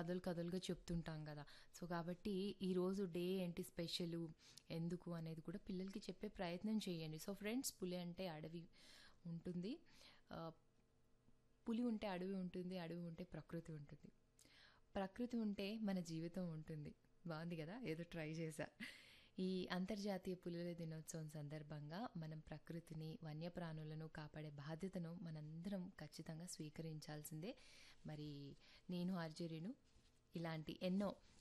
కథలు కథలుగా చెప్తుంటాం కదా సో కాబట్టి ఈరోజు డే ఏంటి స్పెషల్ ఎందుకు అనేది కూడా పిల్లలకి చెప్పే ప్రయత్నం చేయండి సో ఫ్రెండ్స్ పులి అంటే అడవి ఉంటుంది ఆ, పులి ఉంటే అడవి ఉంటుంది అడవి ఉంటే ప్రకృతి ఉంటుంది ప్రకృతి ఉంటే మన జీవితం ఉంటుంది బాగుంది కదా ఏదో ట్రై చేశా ఈ అంతర్జాతీయ పులుల దినోత్సవం సందర్భంగా మనం ప్రకృతిని వన్యప్రాణులను కాపాడే బాధ్యతను మనందరం ఖచ్చితంగా స్వీకరించాల్సిందే మరి నేను ఆర్జరీను ఇలాంటి ఎన్నో